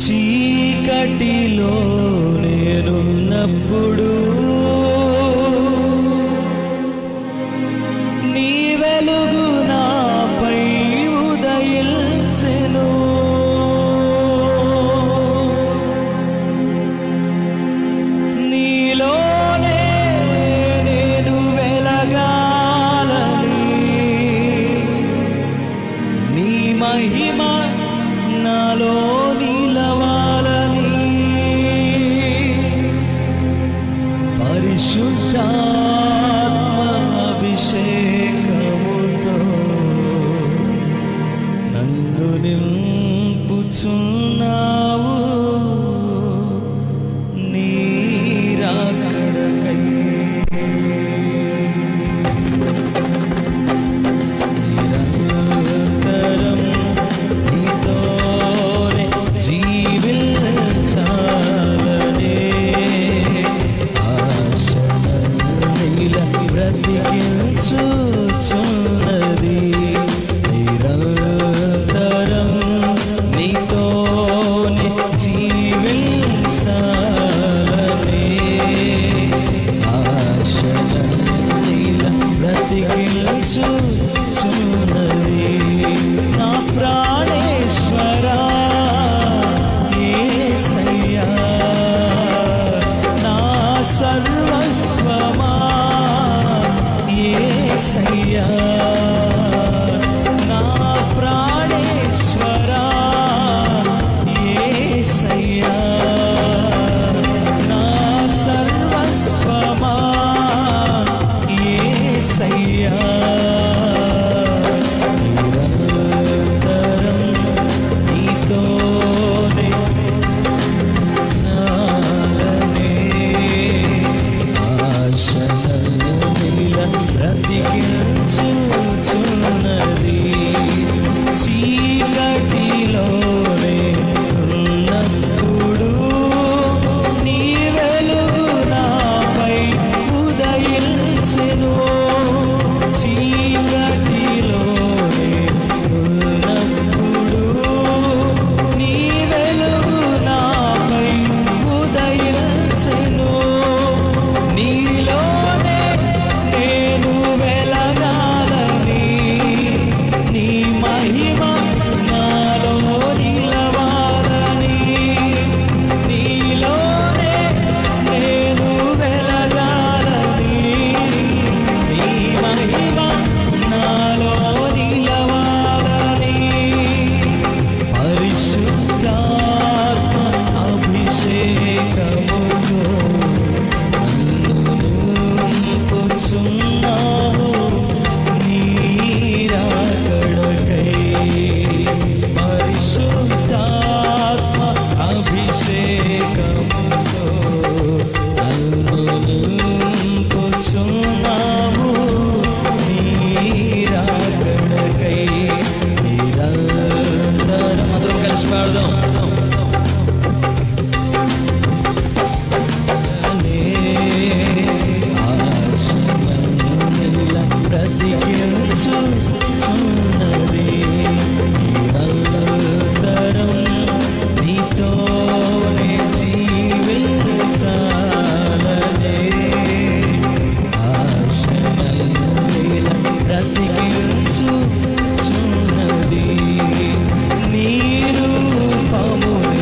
చీకటిలో నేనున్నప్పుడు నీ వెలుగు నాపై ఉదయించెను నీలోనే నేను వెలగాలని నీ మహిమ నాలో నిలవాలని పరిశుద్ధాత్మ అభిషేకముతో నన్ను నింపుచున్నావు నీరాకడకై నిరంతరం నీతోనే జీవించాలనే ఆశనీల బ్రతికించుచున్నది నిరంతరం నీతోనే జీవించాలనే ఆశనీల బ్రతికించుచున్నది నా ప్రాణేశ్వరా యేసయ్యా నా సర్వస్వమా యేసయ్యా నా ప్రాణేశ్వరా యేసయ్యా నా సర్వస్వమా యేసయ్యా నిరంతరం నీతోనే చాలనే ఆశనీల బ్రతికించుచున్నది చీకటిలోనే ఉన్నప్పుడు నీ వెలుగు నాపై ఉదయించెను చీకటిలోనే ఉన్నప్పుడు నీ వెలుగు నాపై ఉదయించెను నీలోనే నేను వెలగాలని నీ మహిమ నాలో నిలవాలని నీలోనే నేను వెలగాలని నీ మహిమ నాలో నిలవాలని పరిశుద్ధాత్మ అభిషేకముతో నన్ను నింపుచున్నావు నీరాకడకై పరిశుద్ధాత్మ అభిషేకముతో నన్ను నింపుచున్నావు నీరాకడకై నిరంతరం అందరం కలిసి పాడదాం బ్రతికించుచున్నది నిరంతరం నీతోనే జీవించాలనే ఆశనీల బ్రతికించుచున్నది నీ రూపమునే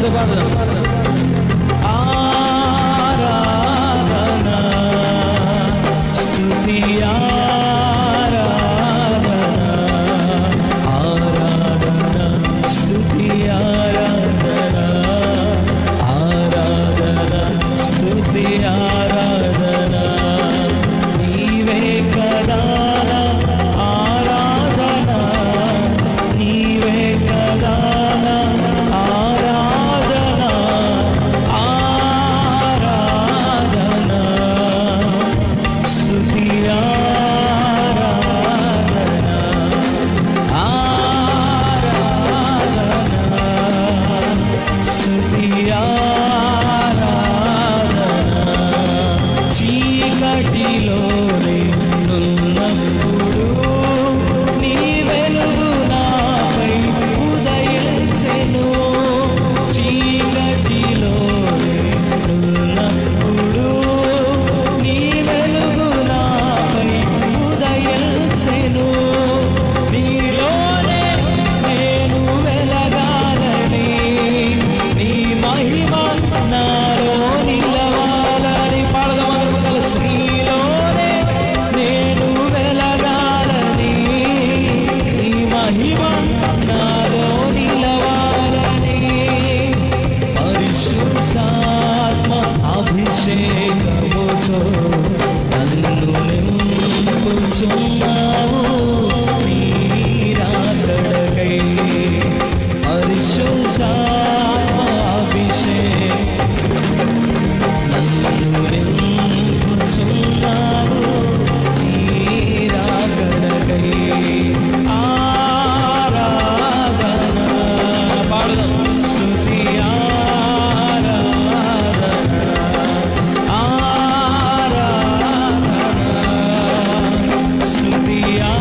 అందరితో పాడదాం ఆరాధన స్తుతి ఆరాధన ఆరాధన స్తుతి ఆరాధన ఆరాధన స్తుతి ఆరాధన నీవే కదా ఆరాధన నీవే కదా ఆరాధన ఆరాధన స్తుతి ఆరాధన ఆరాధన స్తుతి ఆరాధన చీకటిలోనే నున్నప్పుడు నీ వెలుగు నాపై ఉదయించెను చీకటిలోనే నున్నప్పుడు నీ వెలుగు నాపై ఉదయించెను నీలోనే నేను వెలగాలని నీ మహిమ నాలో నిలవాలని పాడదాం కలిసి నీలోనే నేను వెలగాలని నీ మహిమ నాలో నిలవాలని పరిశుద్ధాత్మ అభిషేకముతో నన్ను నింపుచున్నావు నీరాకడకై పరిశుద్ధాత్మ అభిషేకం నన్ను నింపుచున్నావు నీరాకడకై ఆరాధన పాడదాం స్తుతి ఆరాధన ఆరాధన స్తుతి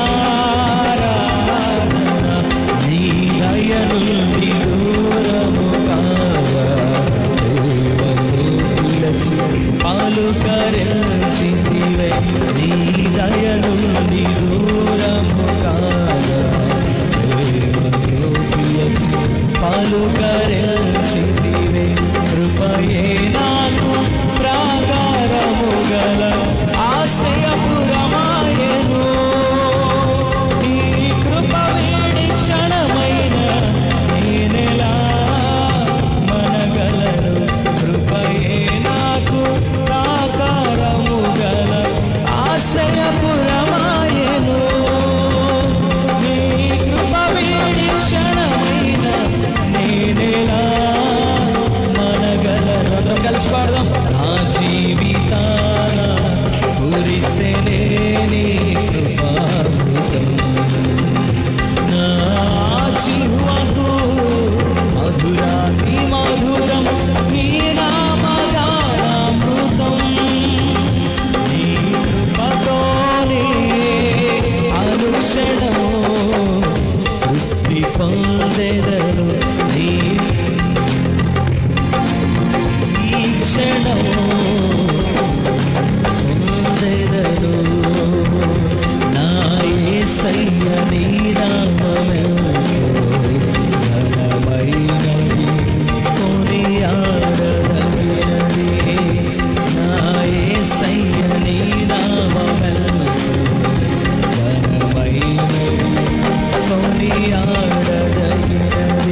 ఆరాధన నీ దయను నీ దూరము కాగా దేవతో పిలచి పలుకరించితివే నీ దయను నీ దూరము కాగా దేవతో పిలచి పలుకరించితివే కృపయే నాకు ప్రాకారము గల ఆశయపురమాయను నీ కృప వీడి క్షణమైన నేనెలా మనగలను కృపయే నాకు ప్రాకారము గల ఆశయపురమాయను నీ కృప వీడి క్షణమైన నేనెలా మనగలను అందరం కలిసి పాడదాం నా జీవితాన కురిసెనే నీ కృపామృతం నా చిరువకు మధురాతి మధురం నీ నామగానామృతం నీ కృపతోనే అనుక్షణము తృప్తి పొందెదను నీ ఈ క్షణము పొందెదను నా యేసయ్య నీ నామమెంతో ఘనమైనది కొనియాడదగినది నా యేసయ్య నీ నామమెంతో ఘనమైనది కొనియాడదగినది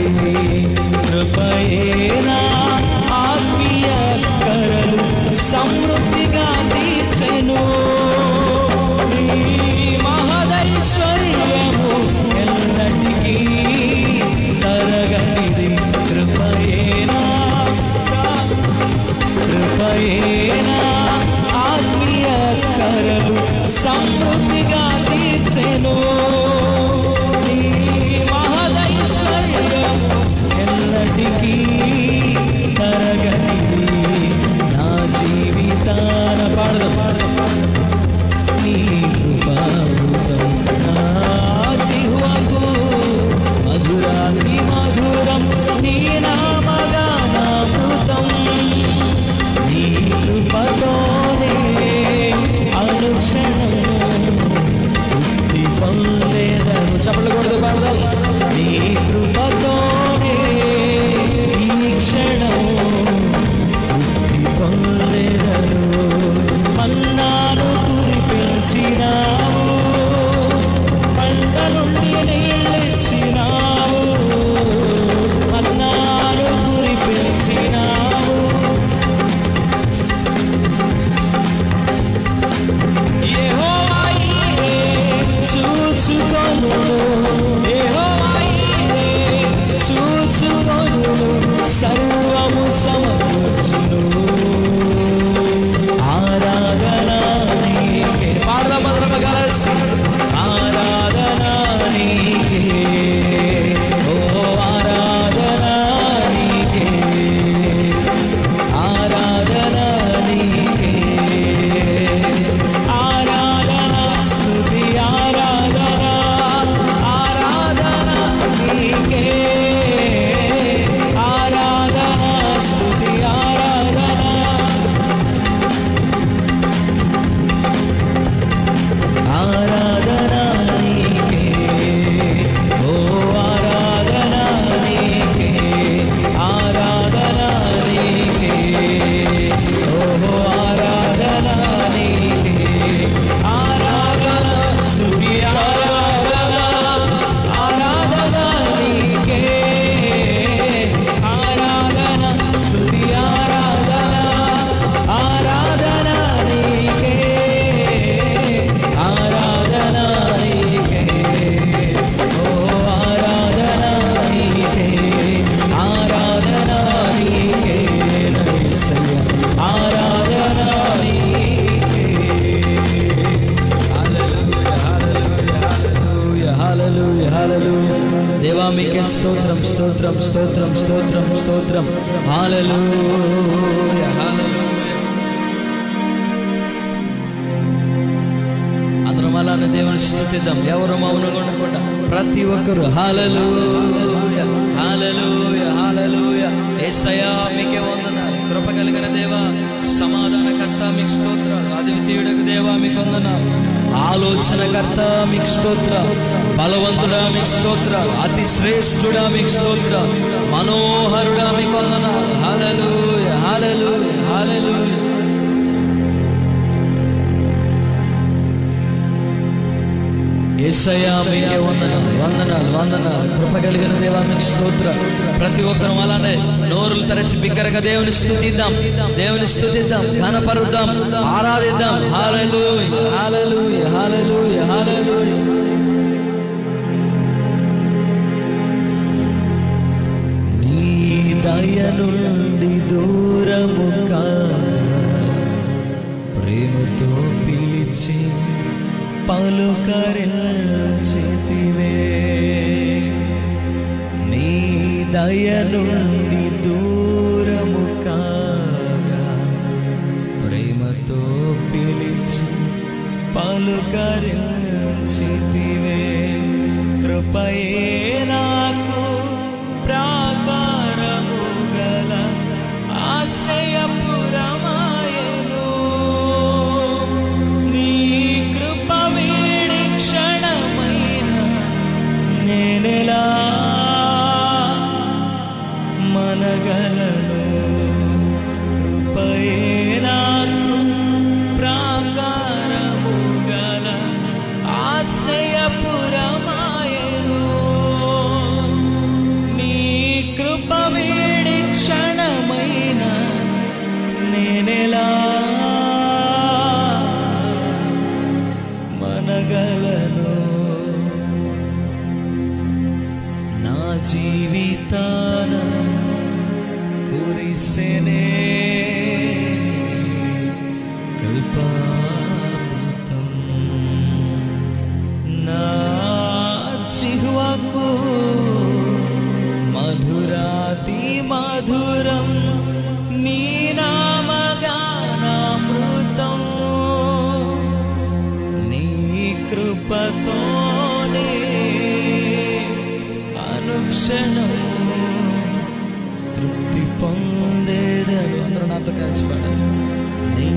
స్తోత్రం స్తోత్రం స్తోత్రం స్తోత్రం హాలూయ అందరం అలానే దేవుని స్థుతిద్దాం ఎవరు మౌనంగా ఉండకుండా ప్రతి ఒక్కరు హాలలుయ హాలలుయ హాలలుయ ఏసయ్యా మీకే వందనాలు కృప కలిగిన దేవా సమాధానకర్త మీకు స్తోత్రాలు అద్వితీయుడకు దేవా మీకు వందనాలు ఆలోచనకర్త మీకు స్తోత్రాలు బలవంతుడా మీకు స్తోత్రాలు అతి శ్రేష్ఠుడా మీకు స్తోత్రాలు మనోహరుడా మీకు వందనాలు హాలలుయ హాలలుయ హాలలుయ ఏసయ్యా మీకే వందనాలు వందనాలు వందనాలు కృప కలిగిన దేవా మీకు స్తోత్ర ప్రతి ఒక్కరు అలానే నోరులు తెరచి బిగ్గరగా దేవుని స్థుతిద్దాం దేవుని స్థుతిద్దాం ఘనపరుద్దాం ఆరాధిద్దాం హాలలు హాలలు హాలలు హాలలు నీ దయ నుండి దూరము ప్రేమతో పిలిచి పలుకరించితివే నీ దయ నుండి దూరము కాగా ప్రేమతో పిలిచి పలుకరించితివే కృపయే నాకు ప్రాకారము గల ఆశ్రయపురమాయను నీ కృప వీడి క్షణమైన నేనెలా మనగలను కృపయే నాకు ప్రాకారము గల ఆశ్రయపురమాయను నీ కృప వీడి క్షణమైన నేనెలా మనగలను నా జీవితాన కురిసెనే కల్పామృతం నా చిహ్వకు మధురాతి మధురం నీ నామగానామృతం నీ కృపతోనే అనుక్షణం తృప్తి పొందేదను అందరూ నాతో కలిసి పాడారు నీ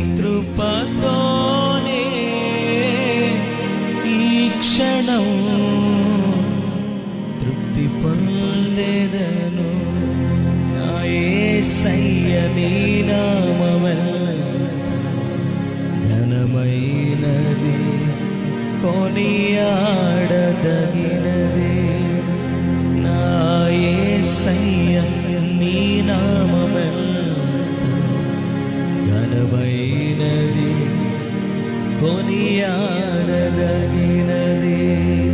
కృపతోనే ఈ క్షణం తృప్తి పొందేదను నా యేసయ్య నీ నామమెల్త ఘనమైనది కొనియాడదగినది నా యేసయ్య నీ నామమెల్త ఘనమైనది కొనియాడదగినది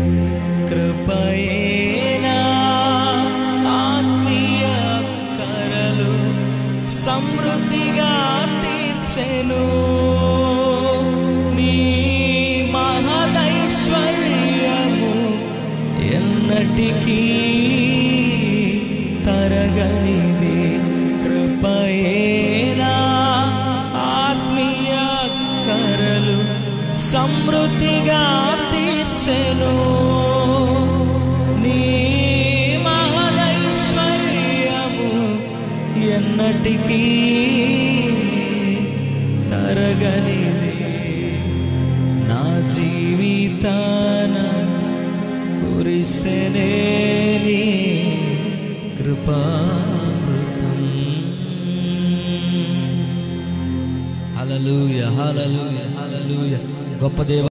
కృపయేనా ఆత్మీయ కరలు సమృద్ధిగా తీర్చెను నీ మహదైశ్వర్యము ఎన్నటికీ తరగనిది కృపయేనా ఆత్మీయ కరలు సమృద్ధిగా తీర్చెను నీ మహదైశ్వర్యము ఎన్నటికీ తరగనిది నా జీవితాన కురిసెనే నీ కృపామృతం హల్లెలూయా హల్లెలూయా హల్లెలూయా గొప్ప దేవ